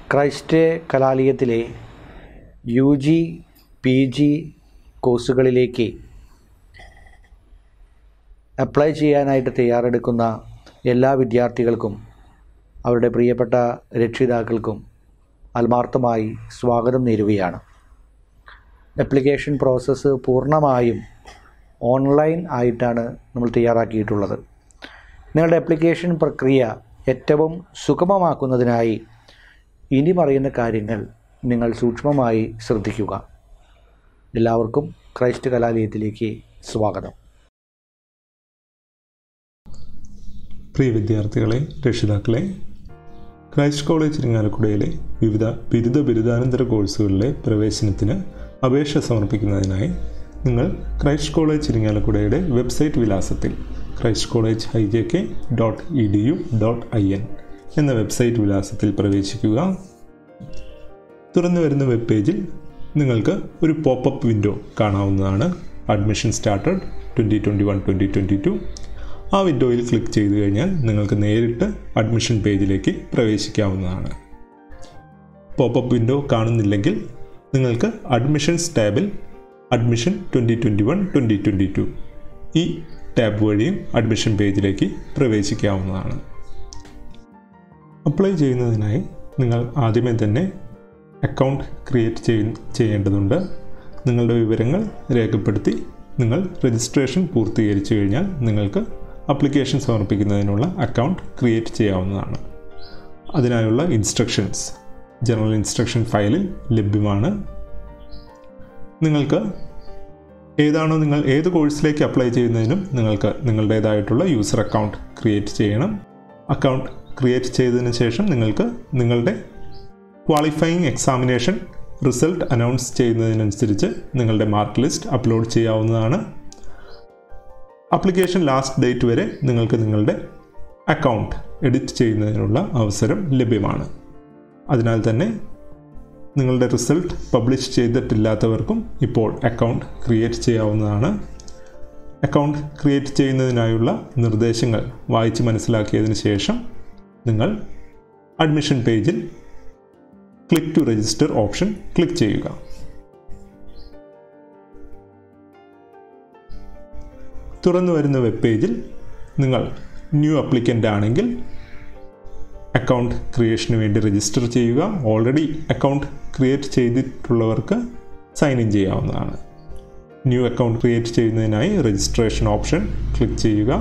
Christ കലാലയത്തിലെ U G P G കോഴ്സുകളിലേക്ക് apply ചെയ്യാനായിട്ട് തയ്യാറെടുക്കുന്ന എല്ലാ വിദ്യാർത്ഥികൾക്കും അവരുടെ പ്രിയപ്പെട്ട രക്ഷിതാക്കൾക്കും ആത്മാർത്ഥമായി സ്വാഗതം നേരുകയാണ് ആപ്ലിക്കേഷൻ പ്രോസസ്സ് പൂർണ്ണമായും ഓൺലൈൻ ആയിട്ടാണ് നമ്മൾ തയ്യാറാക്കിയിട്ടുള്ളത് നിങ്ങളുടെ ആപ്ലിക്കേഷൻ പ്രക്രിയ ഏറ്റവും സുഗമമാക്കുന്നതിനായി ഇനി പറയുന്ന കാര്യങ്ങൾ നിങ്ങൾ സൂക്ഷ്മമായി ശ്രദ്ധിക്കുക എല്ലാവർക്കും ക്രൈസ്റ്റ് കലാലയത്തിലേക്ക് സ്വാഗതം പ്രിയ വിദ്യാർത്ഥികളെ രക്ഷിതാക്കളെ ക്രൈസ്റ്റ് കോളേജ് ഇരിങ്ങാലക്കുടയിലെ വിവിധ ബിരുദ ബിരുദാനന്തര കോഴ്സുകളിലെ പ്രവേശനത്തിന് അപേക്ഷ സമർപ്പിക്കുന്നതിനായി നിങ്ങൾ ക്രൈസ്റ്റ് കോളേജ് ഇരിങ്ങാലക്കുടയുടെ വെബ്സൈറ്റ് വിലാസത്തിൽ Christ college I J K dot E D U dot I N എന്ന വെബ്സൈറ്റ് വിലാസത്തിൽ പ്രവേശിക്കുക തുറന്നു വരുന്ന വെബ് പേജിൽ നിങ്ങൾക്ക് ഒരു പോപ്പപ്പ് വിൻഡോ കാണാവുന്നതാണ് admission started twenty twenty one twenty twenty two ആ വിൻഡോയിൽ ക്ലിക്ക് ചെയ്തു കഴിഞ്ഞാൽ നിങ്ങൾക്ക് നേരിട്ട് അഡ്മിഷൻ പേജിലേക്ക് പ്രവേശിക്കാവുന്നതാണ് പോപ്പപ്പ് വിൻഡോ കാണുന്നില്ലെങ്കിൽ നിങ്ങൾക്ക് അഡ്മിഷൻസ് ടാബിൽ admission twenty twenty one twenty twenty two ഈ ടാബ് വഴിയും അഡ്മിഷൻ പേജിലേക്ക് പ്രവേശിക്കാവുന്നതാണ് അപ്ലൈ ചെയ്യുന്നതിനായി നിങ്ങൾ ആദ്യമേ തന്നെ അക്കൗണ്ട് ക്രിയേറ്റ് ചെയ്യ ചെയ്യേണ്ടതുണ്ട് നിങ്ങളുടെ വിവരങ്ങൾ രേഖപ്പെടുത്തി നിങ്ങൾ രജിസ്ട്രേഷൻ പൂർത്തീകരിച്ചു കഴിഞ്ഞാൽ നിങ്ങൾക്ക് അപ്ലിക്കേഷൻ സമർപ്പിക്കുന്നതിനുള്ള അക്കൗണ്ട് ക്രിയേറ്റ് ചെയ്യാവുന്നതാണ് അതിനായുള്ള ഇൻസ്ട്രക്ഷൻസ് ജനറൽ ഇൻസ്ട്രക്ഷൻ ഫയലിൽ ലഭ്യമാണ് നിങ്ങൾക്ക് ഏതാണോ നിങ്ങൾ ഏത് കോഴ്സിലേക്ക് അപ്ലൈ ചെയ്യുന്നതിനും നിങ്ങൾക്ക് നിങ്ങളുടേതായിട്ടുള്ള യൂസർ അക്കൗണ്ട് ക്രിയേറ്റ് ചെയ്യണം അക്കൗണ്ട് ക്രിയേറ്റ് ചെയ്തതിന് ശേഷം നിങ്ങൾക്ക് നിങ്ങളുടെ ക്വാളിഫയിങ് എക്സാമിനേഷൻ റിസൾട്ട് അനൗൺസ് ചെയ്യുന്നതിനനുസരിച്ച് നിങ്ങളുടെ മാർക്ക് ലിസ്റ്റ് അപ്ലോഡ് ചെയ്യാവുന്നതാണ് ആപ്ലിക്കേഷൻ ലാസ്റ്റ് ഡേറ്റ് വരെ നിങ്ങൾക്ക് നിങ്ങളുടെ അക്കൗണ്ട് എഡിറ്റ് ചെയ്യുന്നതിനുള്ള അവസരം ലഭ്യമാണ് അതിനാൽ തന്നെ നിങ്ങളുടെ റിസൾട്ട് പബ്ലിഷ് ചെയ്തിട്ടില്ലാത്തവർക്കും ഇപ്പോൾ അക്കൗണ്ട് ക്രിയേറ്റ് ചെയ്യാവുന്നതാണ് അക്കൗണ്ട് ക്രിയേറ്റ് ചെയ്യുന്നതിനായുള്ള നിർദ്ദേശങ്ങൾ വായിച്ച് മനസ്സിലാക്കിയതിന് ശേഷം നിങ്ങൾ അഡ്മിഷൻ പേജിൽ click to register option click ചെയ്യുക തുറന്നു വരുന്ന വെബ് പേജിൽ നിങ്ങൾ ന്യൂ അപ്ലിക്കൻ്റ് ആണെങ്കിൽ അക്കൗണ്ട് ക്രിയേഷന് വേണ്ടി രജിസ്റ്റർ ചെയ്യുക ഓൾറെഡി അക്കൗണ്ട് ക്രിയേറ്റ് ചെയ്തിട്ടുള്ളവർക്ക് സൈൻ ഇൻ ചെയ്യാവുന്നതാണ് ന്യൂ അക്കൗണ്ട് ക്രിയേറ്റ് ചെയ്യുന്നതിനായി രജിസ്ട്രേഷൻ ഓപ്ഷൻ ക്ലിക്ക് ചെയ്യുക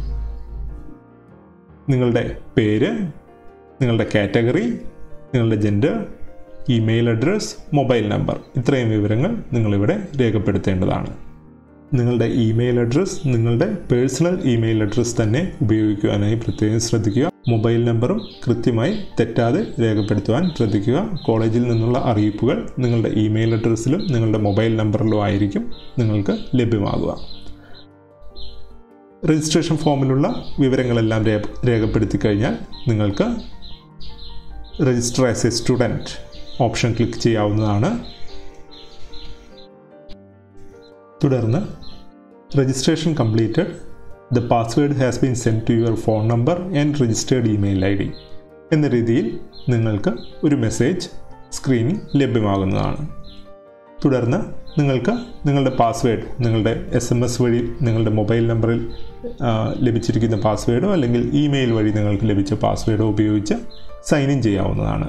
നിങ്ങളുടെ പേര് നിങ്ങളുടെ കാറ്റഗറി നിങ്ങളുടെ gender email address mobile number ഇത്രയും വിവരങ്ങൾ നിങ്ങളിവിടെ രേഖപ്പെടുത്തേണ്ടതാണ് നിങ്ങളുടെ ഇമെയിൽ അഡ്രസ് നിങ്ങളുടെ പേഴ്സണൽ ഇമെയിൽ അഡ്രസ് തന്നെ ഉപയോഗിക്കുവാനായി പ്രത്യേകം ശ്രദ്ധിക്കുക മൊബൈൽ നമ്പറും കൃത്യമായി തെറ്റാതെ രേഖപ്പെടുത്തുവാൻ ശ്രദ്ധിക്കുക കോളേജിൽ നിന്നുള്ള അറിയിപ്പുകൾ നിങ്ങളുടെ ഇമെയിൽ അഡ്രസ്സിലും നിങ്ങളുടെ മൊബൈൽ നമ്പറിലും ആയിരിക്കും നിങ്ങൾക്ക് ലഭ്യമാകുക രജിസ്ട്രേഷൻ ഫോമിലുള്ള വിവരങ്ങളെല്ലാം രേഖപ്പെടുത്തി കഴിഞ്ഞാൽ നിങ്ങൾക്ക് register as a student option click ചെയ്യാവുന്നതാണ് തുടർന്ന് registration completed the password has been send to your phone number and registered email I D എന്ന രീതിയിൽ നിങ്ങൾക്ക് ഒരു മെസ്സേജ് സ്ക്രീനിൽ ലഭ്യമാകുന്നതാണ് തുടർന്ന് നിങ്ങൾക്ക് നിങ്ങളുടെ പാസ്വേഡ് നിങ്ങളുടെ എസ് എം എസ് വഴി നിങ്ങളുടെ മൊബൈൽ നമ്പറിൽ ലഭിച്ചിരിക്കുന്ന പാസ്വേഡോ അല്ലെങ്കിൽ ഇമെയിൽ വഴി നിങ്ങൾക്ക് ലഭിച്ച പാസ്വേഡോ ഉപയോഗിച്ച് സൈൻ ഇൻ ചെയ്യാവുന്നതാണ്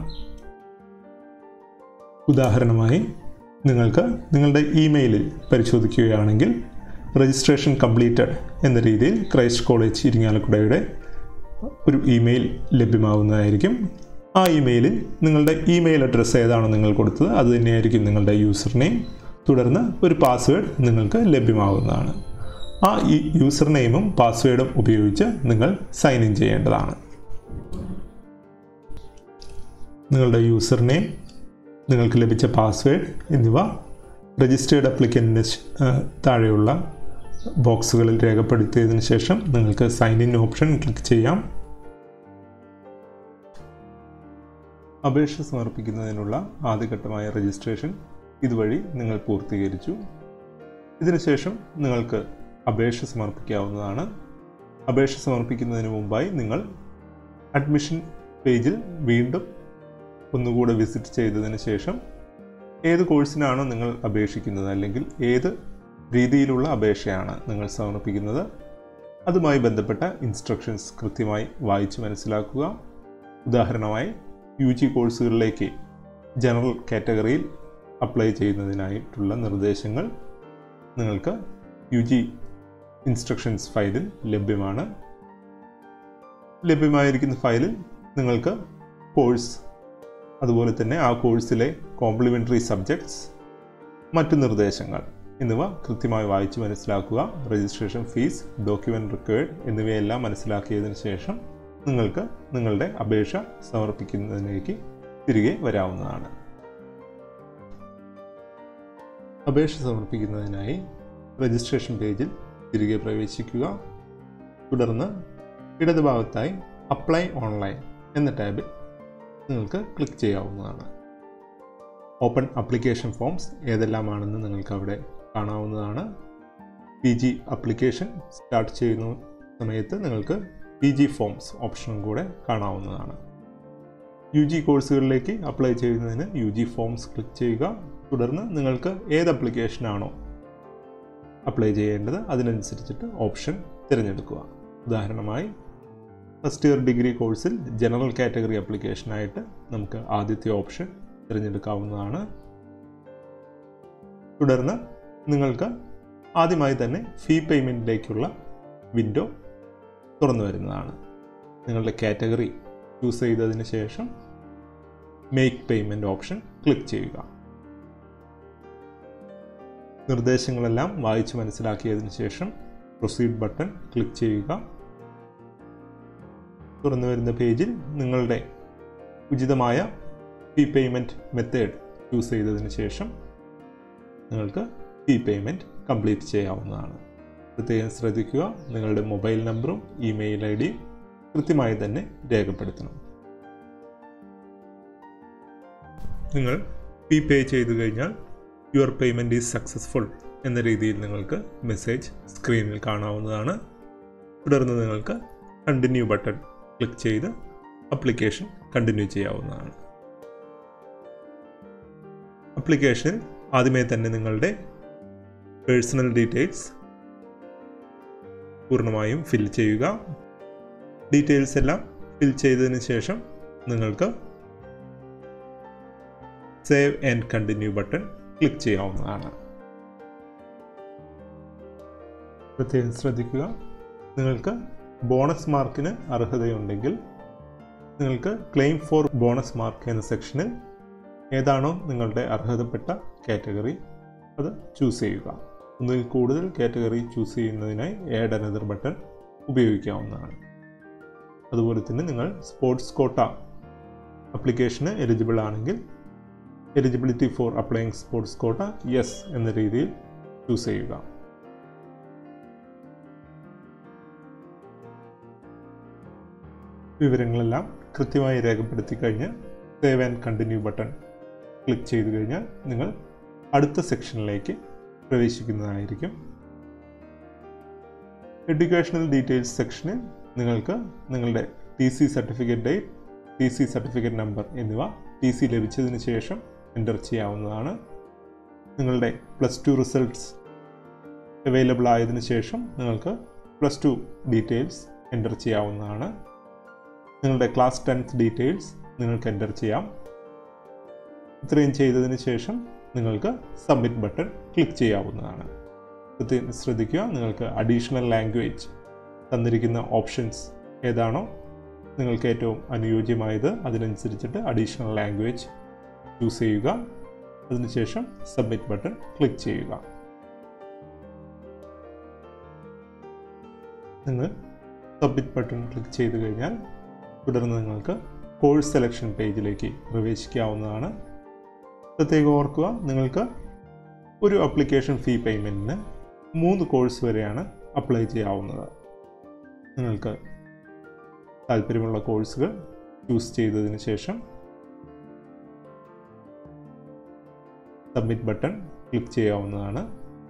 ഉദാഹരണമായി നിങ്ങൾക്ക് നിങ്ങളുടെ ഇമെയിലിൽ പരിശോധിക്കുകയാണെങ്കിൽ രജിസ്ട്രേഷൻ കംപ്ലീറ്റഡ് എന്ന രീതിയിൽ ക്രൈസ്റ്റ് കോളേജ് ഇരിങ്ങാലക്കുടയുടെ ഒരു ഇമെയിൽ ലഭ്യമാവുന്നതായിരിക്കും ആ ഇമെയിലിൽ നിങ്ങളുടെ ഇമെയിൽ അഡ്രസ്സ് ഏതാണോ നിങ്ങൾ കൊടുത്തത് അത് തന്നെയായിരിക്കും നിങ്ങളുടെ യൂസർ നെയിം തുടർന്ന് ഒരു പാസ്വേഡ് നിങ്ങൾക്ക് ലഭ്യമാവുന്നതാണ് ആ ഈ യൂസർ നെയിമും പാസ്വേഡും ഉപയോഗിച്ച് നിങ്ങൾ സൈൻ ഇൻ ചെയ്യേണ്ടതാണ് നിങ്ങളുടെ യൂസർ നെയിം നിങ്ങൾക്ക് ലഭിച്ച പാസ്വേഡ് എന്നിവ രജിസ്റ്റേർഡ് അപ്ലിക്കൻറ്റിന് താഴെയുള്ള ബോക്സുകളിൽ രേഖപ്പെടുത്തിയതിന് ശേഷം നിങ്ങൾക്ക് സൈൻ ഇൻ ഓപ്ഷൻ ക്ലിക്ക് ചെയ്യാം അപേക്ഷ സമർപ്പിക്കുന്നതിനുള്ള ആദ്യഘട്ടമായ രജിസ്ട്രേഷൻ ഇതുവഴി നിങ്ങൾ പൂർത്തീകരിച്ചു ഇതിനുശേഷം നിങ്ങൾക്ക് അപേക്ഷ സമർപ്പിക്കാവുന്നതാണ് അപേക്ഷ സമർപ്പിക്കുന്നതിന് മുമ്പായി നിങ്ങൾ അഡ്മിഷൻ പേജിൽ വീണ്ടും ഒന്നുകൂടെ വിസിറ്റ് ചെയ്തതിന് ശേഷം ഏത് കോഴ്സിനാണോ നിങ്ങൾ അപേക്ഷിക്കുന്നത് അല്ലെങ്കിൽ ഏത് രീതിയിലുള്ള അപേക്ഷയാണ് നിങ്ങൾ സമർപ്പിക്കുന്നത് അതുമായി ബന്ധപ്പെട്ട ഇൻസ്ട്രക്ഷൻസ് കൃത്യമായി വായിച്ച് മനസ്സിലാക്കുക ഉദാഹരണമായി യു ജി കോഴ്സുകളിലേക്ക് ജനറൽ കാറ്റഗറിയിൽ അപ്ലൈ ചെയ്യുന്നതിനായിട്ടുള്ള നിർദ്ദേശങ്ങൾ നിങ്ങൾക്ക് യു ജി ഇൻസ്ട്രക്ഷൻസ് ഫയലിൽ ലഭ്യമാണ് ലഭ്യമായിരിക്കുന്ന ഫയലിൽ നിങ്ങൾക്ക് കോഴ്സ് അതുപോലെ തന്നെ ആ കോഴ്സിലെ കോംപ്ലിമെൻ്ററി സബ്ജക്ട്സ് മറ്റു നിർദ്ദേശങ്ങൾ എന്നിവ കൃത്യമായി വായിച്ച് മനസ്സിലാക്കുക രജിസ്ട്രേഷൻ ഫീസ് ഡോക്യുമെൻ്റ് റിക്വയർഡ് എന്നിവയെല്ലാം മനസ്സിലാക്കിയതിന് ശേഷം നിങ്ങൾക്ക് നിങ്ങളുടെ അപേക്ഷ സമർപ്പിക്കുന്നതിലേക്ക് തിരികെ വരാവുന്നതാണ് അപേക്ഷ സമർപ്പിക്കുന്നതിനായി രജിസ്ട്രേഷൻ പേജിൽ തിരികെ പ്രവേശിക്കുക തുടർന്ന് ഇടതുഭാഗത്തായി അപ്ലൈ ഓൺലൈൻ എന്ന ടാബിൽ നിങ്ങൾക്ക് ക്ലിക്ക് ചെയ്യാവുന്നതാണ് ഓപ്പൺ അപ്ലിക്കേഷൻ ഫോംസ് ഏതെല്ലാമാണെന്ന് നിങ്ങൾക്ക് അവിടെ കാണാവുന്നതാണ് പി ജി അപ്ലിക്കേഷൻ സ്റ്റാർട്ട് ചെയ്യുന്ന സമയത്ത് നിങ്ങൾക്ക് പി ജി ഫോംസ് ഓപ്ഷനും കൂടെ കാണാവുന്നതാണ് യു ജി കോഴ്സുകളിലേക്ക് അപ്ലൈ ചെയ്യുന്നതിന് യു ജി ഫോംസ് ക്ലിക്ക് ചെയ്യുക തുടർന്ന് നിങ്ങൾക്ക് ഏത് അപ്ലിക്കേഷനാണോ അപ്ലൈ ചെയ്യേണ്ടത് അതിനനുസരിച്ചിട്ട് ഓപ്ഷൻ തിരഞ്ഞെടുക്കുക ഉദാഹരണമായി ഫസ്റ്റ് ഇയർ ഡിഗ്രി കോഴ്സിൽ ജനറൽ കാറ്റഗറി ആപ്ലിക്കേഷനായിട്ട് നമുക്ക് ആദ്യത്തെ ഓപ്ഷൻ തിരഞ്ഞെടുക്കാവുന്നതാണ് തുടർന്ന് നിങ്ങൾക്ക് ആദ്യമായി തന്നെ ഫീ പേയ്മെൻറ്റിലേക്കുള്ള വിൻഡോ തുറന്നു വരുന്നതാണ് നിങ്ങളുടെ കാറ്റഗറി ചൂസ് ചെയ്തതിന് ശേഷം മേക്ക് പേയ്മെൻറ്റ് ഓപ്ഷൻ ക്ലിക്ക് ചെയ്യുക നിർദ്ദേശങ്ങളെല്ലാം വായിച്ച് മനസ്സിലാക്കിയതിന് ശേഷം പ്രൊസീഡ് ബട്ടൺ ക്ലിക്ക് ചെയ്യുക തുറന്നു വരുന്ന പേജിൽ നിങ്ങളുടെ ഉചിതമായ ഫീ പേയ്മെൻറ്റ് മെത്തേഡ് ചൂസ് ചെയ്തതിന് ശേഷം നിങ്ങൾക്ക് ഫീ പേയ്മെൻറ്റ് കംപ്ലീറ്റ് ചെയ്യാവുന്നതാണ് പ്രത്യേകം ശ്രദ്ധിക്കുക നിങ്ങളുടെ മൊബൈൽ നമ്പറും ഇമെയിൽ ഐ ഡിയും കൃത്യമായി തന്നെ രേഖപ്പെടുത്തണം നിങ്ങൾ ഫീ പേ ചെയ്തു കഴിഞ്ഞാൽ യുവർ പേയ്മെൻറ്റ് ഈസ് സക്സസ്ഫുൾ എന്ന രീതിയിൽ നിങ്ങൾക്ക് മെസ്സേജ് സ്ക്രീനിൽ കാണാവുന്നതാണ് തുടർന്ന് നിങ്ങൾക്ക് കണ്ടിന്യൂ ബട്ടൺ ക്ലിക്ക് ചെയ്ത് അപ്ലിക്കേഷൻ കണ്ടിന്യൂ ചെയ്യാവുന്നതാണ് അപ്ലിക്കേഷൻ ആദ്യമേ തന്നെ നിങ്ങളുടെ പേഴ്സണൽ ഡീറ്റെയിൽസ് പൂർണ്ണമായും ഫിൽ ചെയ്യുക ഡീറ്റെയിൽസ് എല്ലാം ഫിൽ ചെയ്തതിന് ശേഷം നിങ്ങൾക്ക് save and continue button click ചെയ്യാവുന്നതാണ് പ്രത്യേകം ശ്രദ്ധിക്കുക നിങ്ങൾക്ക് ബോണസ് മാർക്കിന് അർഹതയുണ്ടെങ്കിൽ നിങ്ങൾക്ക് ക്ലെയിം ഫോർ ബോണസ് മാർക്ക് എന്ന സെക്ഷനിൽ ഏതാണോ നിങ്ങളുടെ അർഹതപ്പെട്ട കാറ്റഗറി അത് ചൂസ് ചെയ്യുക ഒന്നിൽ കൂടുതൽ കാറ്റഗറി ചൂസ് ചെയ്യുന്നതിനായി ആഡ് അനദർ ബട്ടൺ ഉപയോഗിക്കാവുന്നതാണ് അതുപോലെ തന്നെ നിങ്ങൾ സ്പോർട്സ് കോട്ട അപ്ലിക്കേഷന് എലിജിബിൾ ആണെങ്കിൽ eligibility for applying sports quota yes എന്ന രീതിയിൽ ചൂസ് ചെയ്യുക വിവരങ്ങളെല്ലാം കൃത്യമായി രേഖപ്പെടുത്തി കഴിഞ്ഞ് save and continue button click ചെയ്തു കഴിഞ്ഞാൽ നിങ്ങൾ അടുത്ത സെക്ഷനിലേക്ക് പ്രവേശിക്കുന്നതായിരിക്കും എഡ്യൂക്കേഷണൽ ഡീറ്റെയിൽസ് സെക്ഷനിൽ നിങ്ങൾക്ക് നിങ്ങളുടെ T C certificate date T C certificate number എന്നിവ ടി സി ലഭിച്ചതിന് ശേഷം എൻ്റർ ചെയ്യാവുന്നതാണ് നിങ്ങളുടെ പ്ലസ് ടു റിസൾട്ട്സ് അവൈലബിൾ ആയതിനു ശേഷം നിങ്ങൾക്ക് പ്ലസ് ടു ഡീറ്റെയിൽസ് എൻ്റർ ചെയ്യാവുന്നതാണ് നിങ്ങളുടെ ക്ലാസ് ടെൻത്ത് ഡീറ്റെയിൽസ് നിങ്ങൾക്ക് എൻ്റർ ചെയ്യാം ഇത്രയും ചെയ്തതിന് ശേഷം നിങ്ങൾക്ക് സബ്മിറ്റ് ബട്ടൺ ക്ലിക്ക് ചെയ്യാവുന്നതാണ് പ്രത്യേകം ശ്രദ്ധിക്കുക നിങ്ങൾക്ക് അഡീഷണൽ ലാംഗ്വേജ് തന്നിരിക്കുന്ന ഓപ്ഷൻസ് ഏതാണോ നിങ്ങൾക്ക് ഏറ്റവും അനുയോജ്യമായത് അതിനനുസരിച്ചിട്ട് അഡീഷണൽ ലാംഗ്വേജ് ചൂസ് ചെയ്യുക അതിനുശേഷം സബ്മിറ്റ് ബട്ടൺ ക്ലിക്ക് ചെയ്യുക നിങ്ങൾ സബ്മിറ്റ് ബട്ടൺ ക്ലിക്ക് ചെയ്ത് കഴിഞ്ഞാൽ തുടർന്ന് നിങ്ങൾക്ക് കോഴ്സ് സെലക്ഷൻ പേജിലേക്ക് പ്രവേശിക്കാവുന്നതാണ് പ്രത്യേകം ഓർക്കുക നിങ്ങൾക്ക് ഒരു അപ്ലിക്കേഷൻ ഫീ പേയ്മെൻറ്റിന് മൂന്ന് കോഴ്സ് വരെയാണ് അപ്ലൈ ചെയ്യാവുന്നത് നിങ്ങൾക്ക് താല്പര്യമുള്ള കോഴ്സുകൾ ചൂസ് ചെയ്തതിന് ശേഷം സബ്മിറ്റ് ബട്ടൺ ക്ലിക്ക് ചെയ്യാവുന്നതാണ്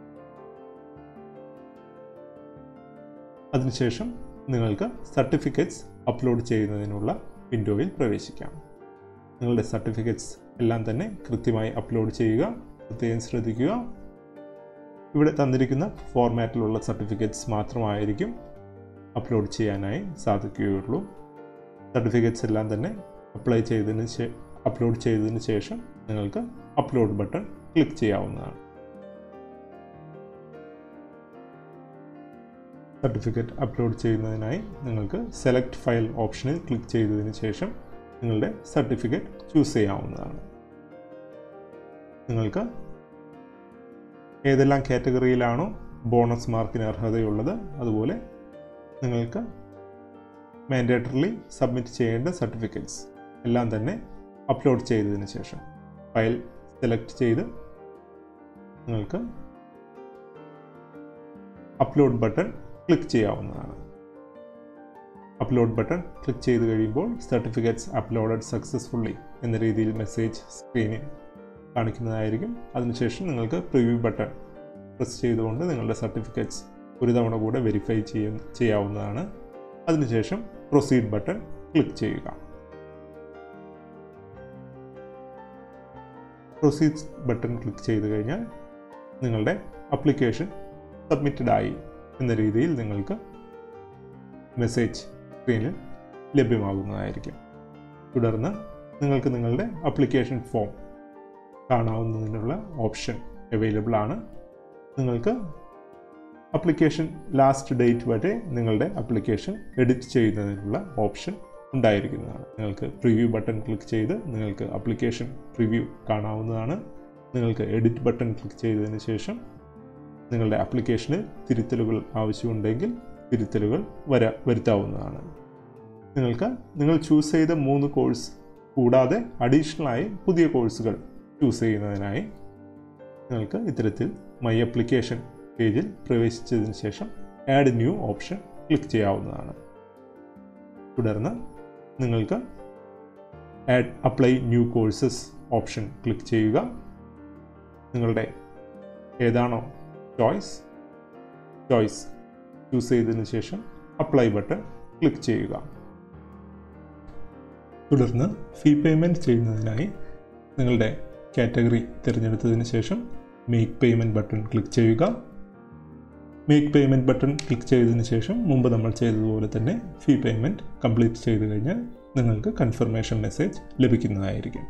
അതിനുശേഷം നിങ്ങൾക്ക് സർട്ടിഫിക്കറ്റ്സ് അപ്ലോഡ് ചെയ്യുന്നതിനുള്ള വിൻഡോയിൽ പ്രവേശിക്കാം നിങ്ങളുടെ സർട്ടിഫിക്കറ്റ്സ് എല്ലാം തന്നെ കൃത്യമായി അപ്ലോഡ് ചെയ്യുക പ്രത്യേകം ശ്രദ്ധിക്കുക ഇവിടെ തന്നിരിക്കുന്ന ഫോർമാറ്റിലുള്ള സർട്ടിഫിക്കറ്റ്സ് മാത്രമായിരിക്കും അപ്ലോഡ് ചെയ്യാനായി സാധിക്കുകയുള്ളൂ സർട്ടിഫിക്കറ്റ്സ് എല്ലാം തന്നെ അപ്ലൈ ചെയ്തതിന് ശേ അപ്ലോഡ് ചെയ്തതിന് ശേഷം നിങ്ങൾക്ക് അപ്ലോഡ് ബട്ടൺ ക്ലിക്ക് ചെയ്യാവുന്നതാണ് സർട്ടിഫിക്കറ്റ് അപ്ലോഡ് ചെയ്യുന്നതിനായി നിങ്ങൾക്ക് സെലക്ട് ഫയൽ ഓപ്ഷനിൽ ക്ലിക്ക് ചെയ്തതിന് ശേഷം നിങ്ങളുടെ സർട്ടിഫിക്കറ്റ് ചൂസ് ചെയ്യാവുന്നതാണ് നിങ്ങൾക്ക് ഏതെല്ലാം കാറ്റഗറിയിലാണോ ബോണസ് മാർക്കിന് അർഹതയുള്ളത് അതുപോലെ നിങ്ങൾക്ക് മാൻഡേറ്ററിലി സബ്മിറ്റ് ചെയ്യേണ്ട സർട്ടിഫിക്കറ്റ്സ് എല്ലാം തന്നെ അപ്ലോഡ് ചെയ്തതിന് ശേഷം ഫയൽ സെലക്ട് ചെയ്ത് നിങ്ങൾക്ക് അപ്ലോഡ് ബട്ടൺ ക്ലിക്ക് ചെയ്യാവുന്നതാണ് അപ്ലോഡ് ബട്ടൺ ക്ലിക്ക് ചെയ്ത് കഴിയുമ്പോൾ സർട്ടിഫിക്കറ്റ്സ് അപ്ലോഡഡ് സക്സസ്ഫുള്ളി എന്ന രീതിയിൽ മെസ്സേജ് സ്ക്രീനിൽ കാണിക്കുന്നതായിരിക്കും അതിനുശേഷം നിങ്ങൾക്ക് പ്രിവ്യൂ ബട്ടൺ പ്രസ് ചെയ്തുകൊണ്ട് നിങ്ങളുടെ സർട്ടിഫിക്കറ്റ്സ് ഒരു തവണ കൂടെ വെരിഫൈ ചെയ്യ ചെയ്യാവുന്നതാണ് അതിനുശേഷം പ്രൊസീഡ് ബട്ടൺ ക്ലിക്ക് ചെയ്യുക പ്രൊസീഡ് ബട്ടൺ ക്ലിക്ക് ചെയ്ത് കഴിഞ്ഞാൽ നിങ്ങളുടെ അപ്ലിക്കേഷൻ സബ്മിറ്റഡ് ആയി എന്ന രീതിയിൽ നിങ്ങൾക്ക് മെസ്സേജ് സ്ക്രീനിൽ ലഭ്യമാകുന്നതായിരിക്കും തുടർന്ന് നിങ്ങൾക്ക് നിങ്ങളുടെ അപ്ലിക്കേഷൻ ഫോം കാണാവുന്നതിനുള്ള ഓപ്ഷൻ അവൈലബിൾ ആണ് നിങ്ങൾക്ക് അപ്ലിക്കേഷൻ ലാസ്റ്റ് ഡേറ്റ് വരെ നിങ്ങളുടെ അപ്ലിക്കേഷൻ എഡിറ്റ് ചെയ്യുന്നതിനുള്ള ഓപ്ഷൻ ഉണ്ടായിരിക്കുന്നതാണ് നിങ്ങൾക്ക് പ്രിവ്യൂ ബട്ടൺ ക്ലിക്ക് ചെയ്ത് നിങ്ങൾക്ക് അപ്ലിക്കേഷൻ പ്രിവ്യൂ കാണാവുന്നതാണ് നിങ്ങൾക്ക് എഡിറ്റ് ബട്ടൺ ക്ലിക്ക് ചെയ്തതിന് ശേഷം നിങ്ങളുടെ ആപ്ലിക്കേഷനിൽ തിരുത്തലുകൾ ആവശ്യമുണ്ടെങ്കിൽ തിരുത്തലുകൾ വര വരുത്താവുന്നതാണ് നിങ്ങൾക്ക് നിങ്ങൾ ചൂസ് ചെയ്ത മൂന്ന് കോഴ്സ് കൂടാതെ അഡീഷണലായി പുതിയ കോഴ്സുകൾ ചൂസ് ചെയ്യുന്നതിനായി നിങ്ങൾക്ക് ഇത്തരത്തിൽ മൈ അപ്ലിക്കേഷൻ പേജിൽ പ്രവേശിച്ചതിന് ശേഷം ആഡ് ന്യൂ ഓപ്ഷൻ ക്ലിക്ക് ചെയ്യാവുന്നതാണ് തുടർന്ന് നിങ്ങൾക്ക് add apply new courses option click ചെയ്യുക നിങ്ങളുടെ ഏതാണോ ചോയ്സ് ചോയ്സ് ചൂസ് ചെയ്തതിന് ശേഷം അപ്ലൈ ബട്ടൺ ക്ലിക്ക് ചെയ്യുക തുടർന്ന് ഫീ പേയ്മെൻറ്റ് ചെയ്യുന്നതിനായി നിങ്ങളുടെ കാറ്റഗറി തിരഞ്ഞെടുത്തതിന് ശേഷം മേക്ക് പേയ്മെൻറ്റ് ബട്ടൺ ക്ലിക്ക് ചെയ്യുക മേക്ക് പേയ്മെൻറ്റ് ബട്ടൺ ക്ലിക്ക് ചെയ്തതിന് ശേഷം മുമ്പ് നമ്മൾ ചെയ്തതുപോലെ തന്നെ ഫീ പേയ്മെൻറ്റ് കംപ്ലീറ്റ് ചെയ്ത് കഴിഞ്ഞാൽ നിങ്ങൾക്ക് കൺഫർമേഷൻ മെസ്സേജ് ലഭിക്കുന്നതായിരിക്കും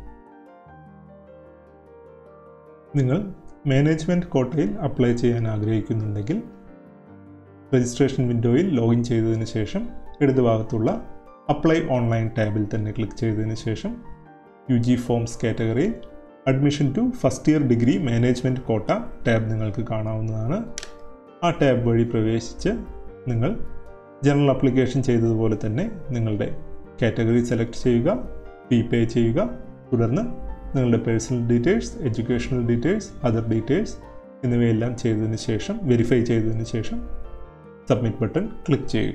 നിങ്ങൾ മാനേജ്മെൻറ്റ് കോട്ടയിൽ അപ്ലൈ ചെയ്യാൻ ആഗ്രഹിക്കുന്നുണ്ടെങ്കിൽ രജിസ്ട്രേഷൻ വിൻഡോയിൽ ലോഗിൻ ചെയ്തതിന് ശേഷം ഇടതുഭാഗത്തുള്ള അപ്ലൈ ഓൺലൈൻ ടാബിൽ തന്നെ ക്ലിക്ക് ചെയ്തതിന് ശേഷം യു ജി ഫോംസ് കാറ്റഗറിയിൽ admission to first year degree management quota tab നിങ്ങൾക്ക് കാണാവുന്നതാണ് ആ ടാബ് വഴി പ്രവേശിച്ച് നിങ്ങൾ ജനറൽ അപ്ലിക്കേഷൻ ചെയ്തതുപോലെ തന്നെ നിങ്ങളുടെ കാറ്റഗറി സെലക്ട് ചെയ്യുക ഫീ പേ ചെയ്യുക തുടർന്ന് നിങ്ങളുടെ personal details educational details other details എന്നിവയെല്ലാം ചെയ്തതിന് ശേഷം വെരിഫൈ ചെയ്തതിന് ശേഷം സബ്മിറ്റ് ബട്ടൺ ക്ലിക്ക് ചെയ്യുക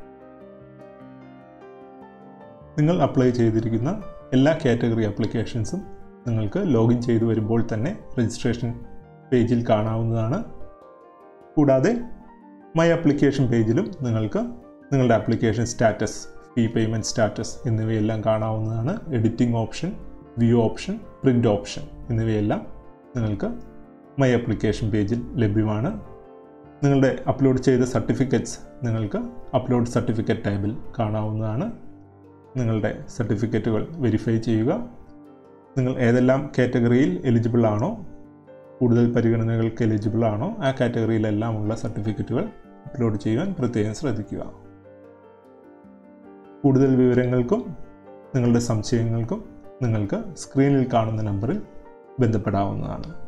നിങ്ങൾ അപ്ലൈ ചെയ്തിരിക്കുന്ന എല്ലാ കാറ്റഗറി അപ്ലിക്കേഷൻസും നിങ്ങൾക്ക് ലോഗിൻ ചെയ്തു വരുമ്പോൾ തന്നെ രജിസ്ട്രേഷൻ പേജിൽ കാണാവുന്നതാണ് കൂടാതെ മൈ അപ്ലിക്കേഷൻ പേജിലും നിങ്ങൾക്ക് നിങ്ങളുടെ application status fee payment status എന്നിവയെല്ലാം കാണാവുന്നതാണ് editing option view option print option എന്നിവയെല്ലാം നിങ്ങൾക്ക് മൈ അപ്ലിക്കേഷൻ പേജിൽ ലഭ്യമാണ് നിങ്ങളുടെ അപ്ലോഡ് ചെയ്ത സർട്ടിഫിക്കറ്റ്സ് നിങ്ങൾക്ക് അപ്ലോഡ് സർട്ടിഫിക്കറ്റ് ടാബിൽ കാണാവുന്നതാണ് നിങ്ങളുടെ സർട്ടിഫിക്കറ്റുകൾ വെരിഫൈ ചെയ്യുക നിങ്ങൾ ഏതെല്ലാം കാറ്റഗറിയിൽ എലിജിബിൾ ആണോ കൂടുതൽ പരിഗണനകൾക്ക് എലിജിബിൾ ആണോ ആ കാറ്റഗറിയിലെല്ലാം ഉള്ള സർട്ടിഫിക്കറ്റുകൾ അപ്ലോഡ് ചെയ്യുവാൻ പ്രത്യേകം ശ്രദ്ധിക്കുക കൂടുതൽ വിവരങ്ങൾക്കും നിങ്ങളുടെ സംശയങ്ങൾക്കും നിങ്ങൾക്ക് സ്ക്രീനിൽ കാണുന്ന നമ്പറിൽ ബന്ധപ്പെടാവുന്നതാണ്